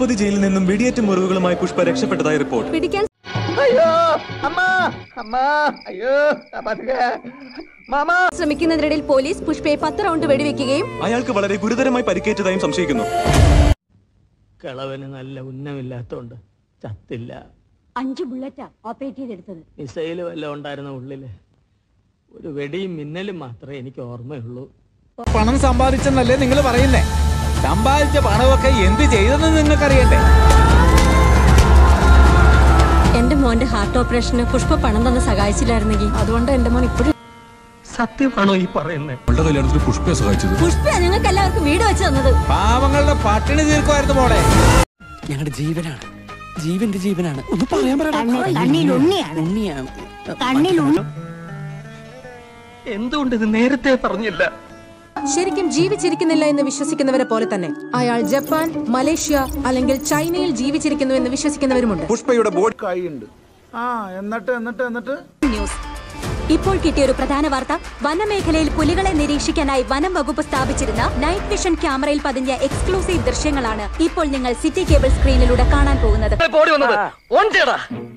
തിരുപ്പതി ജയിലിൽ നിന്നും വെടിയേറ്റ മുറിവുകളുമായി പുഷ്പ രക്ഷപ്പെട്ടതായി റിപ്പോർട്ട് പിടിക്കാൻ അയ്യോ അമ്മ അമ്മ അയ്യോ പതുക്കെ മാമ ശ്രമിക്കുന്നതിനിടയിൽ പോലീസ് പുഷ്പയെ പത്ത് റൗണ്ട് വെടിവെക്കുകയും അയാൾക്ക് വളരെ ഗുരുതരമായി പരിക്കേറ്റതായും സംശയിക്കുന്നു കിളവന് നല്ല ഉന്നമില്ലാത്തോണ്ട് ചത്തില്ല അഞ്ച് ബുള്ളറ്റാ ഓപ്പറേറ്റ് ചെയ്തെടുത്തത് മിസൈല് വല്ലതും ഉണ്ടായിരുന്ന ഉള്ളില് ഒരു വെടിയും മിന്നലും മാത്രമേ എനിക്ക് ഓർമ്മയുള്ളൂ പണം സമ്പാദിച്ചെന്നല്ലേ നിങ്ങൾ പറയുന്നേ സമ്പാദിച്ച പണമൊക്കെ എന്ത് ചെയ്തെന്ന് നിങ്ങൾക്കറിയണ്ടേ എന്റെ മോന്റെ ഹാർട്ട് ഓപ്പറേഷന് പുഷ്പ പണം തന്ന് സഹായിച്ചില്ലായിരുന്നെങ്കിൽ അതുകൊണ്ട് എന്റെ മോൻ ഇപ്പോഴും സത്യമാണോ ഈ പറയുന്നത് അവളുടെ കല്യാണത്തിന് പുഷ്പയെ സഹായിച്ചത് പുഷ്പ ഞങ്ങൾക്ക് എല്ലാവർക്കും വീട് വെച്ച് തന്നത് പാവങ്ങളുടെ പട്ടിണി തീർക്കുമായിരുന്നു മോളെ ഞങ്ങളുടെ ജീവനാണ് ജീവന്റെ ജീവനാണ് ഒന്ന് പറയാൻ ഉണ്ണിയാണ് എന്തുകൊണ്ട് ഇത് നേരത്തെ പറഞ്ഞില്ല ശരിക്കും ജീവിച്ചിരിക്കുന്നില്ല എന്ന് വിശ്വസിക്കുന്നവരെ പോലെ തന്നെ അയാൾ ജപ്പാൻ മലേഷ്യ അല്ലെങ്കിൽ ചൈനയിൽ ജീവിച്ചിരിക്കുന്നു എന്ന് വിശ്വസിക്കുന്നവരുമുണ്ട് പുഷ്പയുടെ ബോഡി കൈയുണ്ട് ആ എന്നിട്ട് എന്നിട്ട് എന്നിട്ട് ന്യൂസ് ഇപ്പോൾ കിട്ടിയ ഒരു പ്രധാന വാർത്ത വനമേഖലയിൽ പുലികളെ നിരീക്ഷിക്കാനായി വനം വകുപ്പ് സ്ഥാപിച്ചിരുന്ന നൈറ്റ് വിഷൻ ക്യാമറയിൽ പതിഞ്ഞ എക്സ്ക്ലൂസീവ് ദൃശ്യങ്ങളാണ് ഇപ്പോൾ നിങ്ങൾ സിറ്റി കേബിൾ സ്ക്രീനിലൂടെ കാണാൻ പോകുന്നത് ഓടി വന്നത് ഓൺ ചെയ്യടാ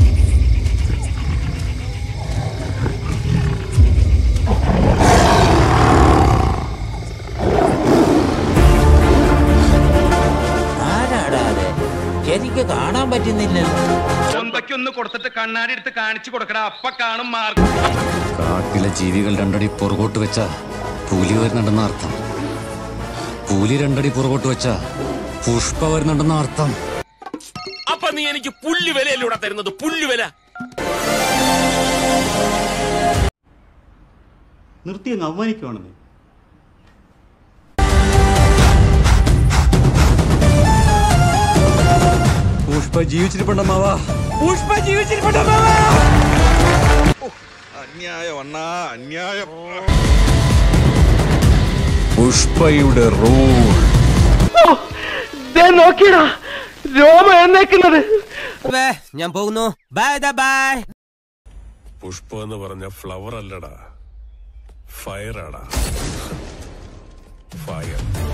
എനിക്ക് കാണാൻ പറ്റുന്നില്ലല്ലോ ഒന്ന് കൊടുത്തിട്ട് കണ്ണാടി എടുത്ത് കാണിച്ചു കൊടുക്കടാ അപ്പ കാണും മാർഗം കാട്ടിലെ ജീവികൾ രണ്ടടി പുറകോട്ട് വെച്ച പുലി വരുന്നുണ്ടെന്ന അർത്ഥം പുലി രണ്ടടി പുറകോട്ട് വെച്ച പുഷ്പ വരുന്നുണ്ടെന്ന അർത്ഥം അപ്പൊ നീ എനിക്ക് പുല്ല് വിലയിലൂടെ തരുന്നത് പുല്ല് വില നിർത്തി അങ്ങ് അവമാനിക്കുവാണെന്നേ പുഷ്പ ജീവിച്ചിരിപ്പുണ്ടമ്മാവാ പുഷ്പ ജീവിച്ചിരിപ്പുണ്ടോ അന്യായം അണ്ണാ അന്യായം പുഷ്പയുടെ റോൾ നോക്കിയടാ രോമ എന്നേക്കുന്നത് ഞാൻ പോകുന്നു ബൈ ബൈ പുഷ്പ എന്ന് പറഞ്ഞ ഫ്ലവർ അല്ലടാ ഫയർ ആടാ ഫയർ